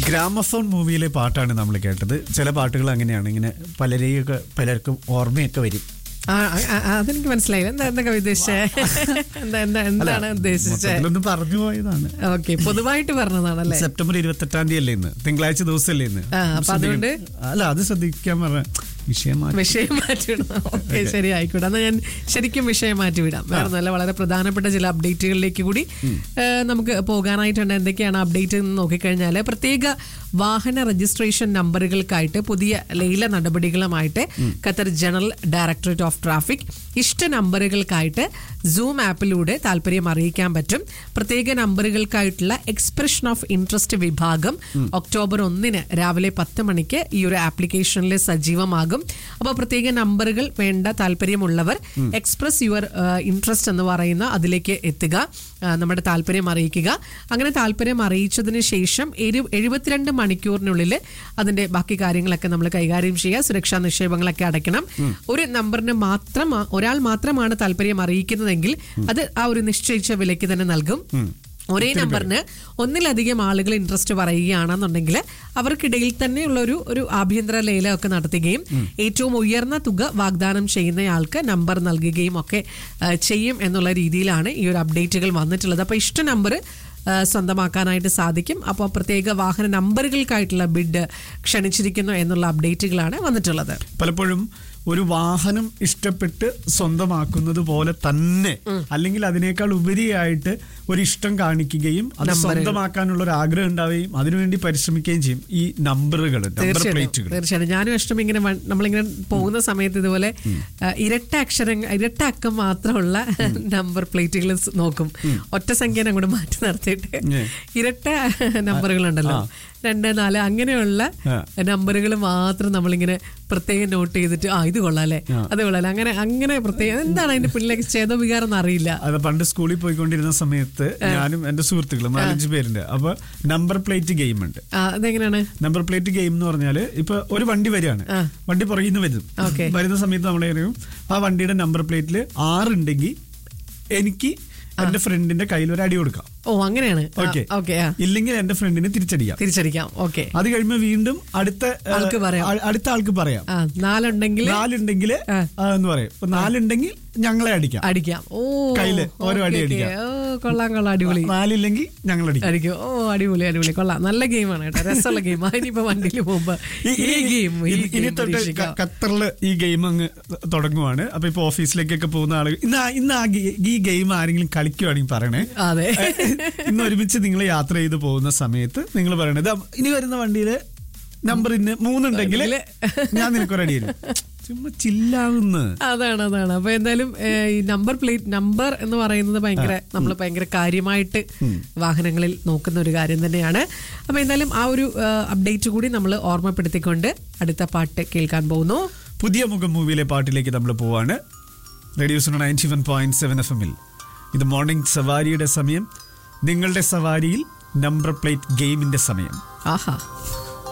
Gramophone മൂവിയിലെ പാട്ടാണ് നമ്മൾ കേട്ടത് ചില പാട്ടുകൾ അങ്ങനെയാണ് ഇങ്ങനെ പലരെയൊക്കെ പലർക്കും ഓർമ്മയൊക്കെ വരും ആ, ആ, ആ, അതെനിക്ക് മനസ്സിലായില്ല എന്താ എന്താ കവി ഉദ്ദേശിച്ചേ എന്താ എന്താ എന്താണ് ഉദ്ദേശിച്ചത് മൊത്തത്തിലൊന്ന് പറഞ്ഞു പോയതാണ് ഓക്കെ പൊതുവായിട്ട് പറഞ്ഞതാണല്ലേ സെപ്റ്റംബർ ഇരുപത്തെട്ടാം തീയതി അല്ലേ ഇന്ന് തിങ്കളാഴ്ച ദിവസമല്ലേ ഇന്ന് ആ, അപ്പൊ അതുകൊണ്ട്? അല്ല അത് ശ്രദ്ധിക്കാൻ പറഞ്ഞ വിഷയം മാറ്റി. വിഷയം മാറ്റിവിടാം ഓക്കെ ശരി ആയിക്കോട്ടെ എന്നാൽ ഞാൻ ശരിക്കും വിഷയം മാറ്റിവിടാം വേറെ നല്ല വളരെ പ്രധാനപ്പെട്ട ചില അപ്ഡേറ്റുകളിലേക്ക് കൂടി ഏ, നമുക്ക് പോകാനായിട്ടുണ്ട് എന്തൊക്കെയാണ് അപ്ഡേറ്റ് എന്ന് നോക്കിക്കഴിഞ്ഞാൽ പ്രത്യേക വാഹന രജിസ്ട്രേഷൻ നമ്പറുകൾക്കായിട്ട് പുതിയ ലേല നടപടികളുമായിട്ട് Qatar general directorate of traffic ഇഷ്ട നമ്പറുകൾക്കായിട്ട് സൂം ആപ്പിലൂടെ താല്പര്യം അറിയിക്കാൻ പറ്റും പ്രത്യേക നമ്പറുകൾക്കായിട്ടുള്ള എക്സ്പ്രഷൻ ഓഫ് ഇൻട്രസ്റ്റ് വിഭാഗം ഒക്ടോബർ ഒന്നിന് രാവിലെ പത്ത് മണിക്ക് ഈ ഒരു ആപ്ലിക്കേഷനിൽ സജീവമാകും അപ്പോൾ പ്രത്യേക നമ്പറുകൾ വേണ്ട താല്പര്യമുള്ളവർ എക്സ്പ്രസ് യുവർ ഇൻട്രസ്റ്റ് എന്ന് പറയുന്ന അതിലേക്ക് എത്തുക ആ, നമ്മുടെ താല്പര്യം അറിയിക്കുക അങ്ങനെ താല്പര്യം അറിയിച്ചതിന് ശേഷം എരു- എഴുപത്തിരണ്ട് മണിക്കൂറിനുള്ളിൽ അതിന്റെ ബാക്കി കാര്യങ്ങളൊക്കെ നമ്മൾ കൈകാര്യം ചെയ്യുക സുരക്ഷാ നിക്ഷേപങ്ങളൊക്കെ അടയ്ക്കണം ഒരു നമ്പറിന് മാത്രം ഒരാൾ മാത്രമാണ് താല്പര്യം അറിയിക്കുന്നതെങ്കിൽ അത് ആ ഒരു നിശ്ചയിച്ച വിലയ്ക്ക് തന്നെ നൽകും ഒരേ നമ്പറിന് ഒന്നിലധികം ആളുകൾ ഇൻട്രസ്റ്റ് പറയുകയാണെന്നുണ്ടെങ്കിൽ അവർക്കിടയിൽ തന്നെയുള്ള ഒരു ഒരു ആഭ്യന്തര ലേലമൊക്കെ നടത്തുകയും ഏറ്റവും ഉയർന്ന തുക വാഗ്ദാനം ചെയ്യുന്നയാൾക്ക് നമ്പർ നൽകുകയും ഒക്കെ ആ, ചെയ്യും എന്നുള്ള രീതിയിലാണ് ഈ ഒരു അപ്ഡേറ്റുകൾ വന്നിട്ടുള്ളത് അപ്പോൾ ഇഷ്ട നമ്പർ സ്വന്തമാക്കാനായിട്ട് സാധിക്കും അപ്പോൾ പ്രത്യേക വാഹന നമ്പറുകൾക്കായിട്ടുള്ള ബിഡ് ക്ഷണിച്ചിരിക്കുന്നു എന്നുള്ള അപ്ഡേറ്റുകളാണ് വന്നിട്ടുള്ളത് പലപ്പോഴും ഒരു വാഹനം ഇഷ്ടപ്പെട്ട് സ്വന്തമാക്കുന്നത് പോലെ തന്നെ അല്ലെങ്കിൽ അതിനേക്കാൾ ഉപരിയായിട്ട് ഒരു ഇഷ്ടം കാണിക്കുകയും അത് സ്വന്തമാക്കാനുള്ള ഒരു ആഗ്രഹം ഉണ്ടാവുകയും അതിനുവേണ്ടി പരിശ്രമിക്കുകയും ചെയ്യും ഈ നമ്പറുകൾ നമ്പർ തീർച്ചയായിട്ടും പ്ലേറ്റുകൾ തീർച്ചയായിട്ടും ഞാനും ഇഷ്ടം ഇങ്ങനെ വൺ- നമ്മളിങ്ങനെ പോകുന്ന സമയത്ത് ഇതുപോലെ ആ, ഇരട്ട അക്ഷരം ഇരട്ട അക്കം മാത്രമുള്ള നമ്പർ പ്ലേറ്റുകൾ നോക്കും ഒറ്റ സംഖ്യ അങ്ങോട്ട് മാറ്റി നിർത്തിയിട്ട് ഏ. ഇരട്ട നമ്പറുകളുണ്ടല്ലോ രണ്ട് നാല് അങ്ങനെയുള്ള ആ. നമ്പറുകൾ മാത്രം നമ്മളിങ്ങനെ പ്രത്യേകം നോട്ട് ചെയ്തിട്ട് ആ ഇത് കൊള്ളാല്ലേ അത് കൊള്ളാല്ലേ അങ്ങനെ അങ്ങനെ പ്രത്യേകം എന്താണ് അതിന്റെ പിന്നിലേക്ക് ചേതോവികാരം എന്ന് അറിയില്ല അത് പണ്ട് സ്കൂളിൽ പോയിക്കൊണ്ടിരുന്ന സമയത്ത് ഞാനും എന്റെ സുഹൃത്തുക്കളും നാലഞ്ച് പേരുണ്ട് അപ്പൊ നമ്പർ പ്ലേറ്റ് ഗെയിം ഉണ്ട് ആ, അതെങ്ങനെയാണ് നമ്പർ പ്ലേറ്റ് ഗെയിം എന്ന് പറഞ്ഞാല് ഇപ്പൊ ഒരു വണ്ടി വരികയാണ് വണ്ടി പുറകിൽ നിന്ന് വരും Okay. വരുന്ന സമയത്ത് നമ്മൾ അറിയും ആ വണ്ടിയുടെ നമ്പർ പ്ലേറ്റിൽ ആറുണ്ടെങ്കിൽ എനിക്ക് എന്റെ ഫ്രണ്ടിന്റെ കയ്യിൽ ഒരു അടി കൊടുക്കാം ഓ അങ്ങനെയാണ് ഓക്കെ ഓക്കെ ആ ഇല്ലെങ്കിൽ എന്റെ ഫ്രണ്ടിനെ തിരിച്ചടിക്കാം തിരിച്ചടിക്കാം ഓക്കെ അത് കഴിയുമ്പോ വീണ്ടും അടുത്ത ഏഹ്, ആൾക്ക് പറയാം. ആ- അടുത്ത ആൾക്ക് പറയാം ആ നാലുണ്ടെങ്കിൽ നാലുണ്ടെങ്കിൽ ആ. എന്ന് പറയും ഇപ്പൊ നാലുണ്ടെങ്കിൽ ഞങ്ങളെ അടിക്കാം അടിക്കാം ഓ കയ്യില് ഓരോ ഓക്കേ, അടി ഓക്കേ. അടിക്കാം. ഓ കൊള്ളാം കൊള്ളാം അടിപൊളി നാലില്ലെങ്കിൽ ഞങ്ങൾ അടിക്കും അടിക്കും ഓ അടിപൊളി അടിപൊളി കൊള്ളാം നല്ല ഗെയിമാണ് കേട്ടോ രസമുള്ള ഗെയിം ഇനിയിപ്പോ വണ്ടിയിൽ പോകുമ്പോ ഈ- ഈ ഈ- ഗെയിം ഈ ഇനി- ഇനി ഗെയിം തൊട്ട് പരീക്ഷിക്കാം. ക- ഖത്തറില് ഈ ഗെയിം അങ്ങ് തുടങ്ങുവാണ് അപ്പൊ ഇപ്പൊ ഓഫീസിലേക്കൊക്കെ പോകുന്ന ആളുകൾ ഇന്ന് ആ- ഇന്ന് ആ ഗെ- ഈ ഗെയിം ആരെങ്കിലും കളിക്കുവാണെങ്കിൽ പറയണേ അതെ ഇന്ന് ഒരുമിച്ച് നിങ്ങൾ യാത്ര ചെയ്ത് പോകുന്ന സമയത്ത് നിങ്ങൾ പറയണത് ഇനി വരുന്ന വണ്ടിയില് നമ്പർ ഇന്ന് മൂന്നുണ്ടെങ്കിൽ ഞാൻ നിനക്കൊരു അടി തരും ചുമ്മാ ചില്ലാവുന്ന അതാണ് അതാണ് അപ്പൊ എന്തായാലും ഏ, ഈ നമ്പർ പ്ലേറ്റ് നമ്പർ എന്ന് പറയുന്നത് ഭയങ്കര നമ്മൾ ഭയങ്കര കാര്യമായിട്ട് വാഹനങ്ങളിൽ നോക്കുന്ന ഒരു കാര്യം തന്നെയാണ് അപ്പൊ എന്തായാലും ആ ഒരു അപ്ഡേറ്റ് കൂടി നമ്മൾ ഓർമ്മപ്പെടുത്തിക്കൊണ്ട് അടുത്ത പാട്ട് കേൾക്കാൻ പോകുന്നു പുതിയ മുഖം മൂവിയിലെ പാട്ടിലേക്ക് നമ്മൾ പോവാണ് radio ninety one point seven F എമ്മിൽ ഇത് മോർണിംഗ് സവാരിയുടെ സമയം നിങ്ങളുടെ സവാരിയിൽ നമ്പർ പ്ലേറ്റ് ഗെയിമിന്റെ സമയം ആഹാ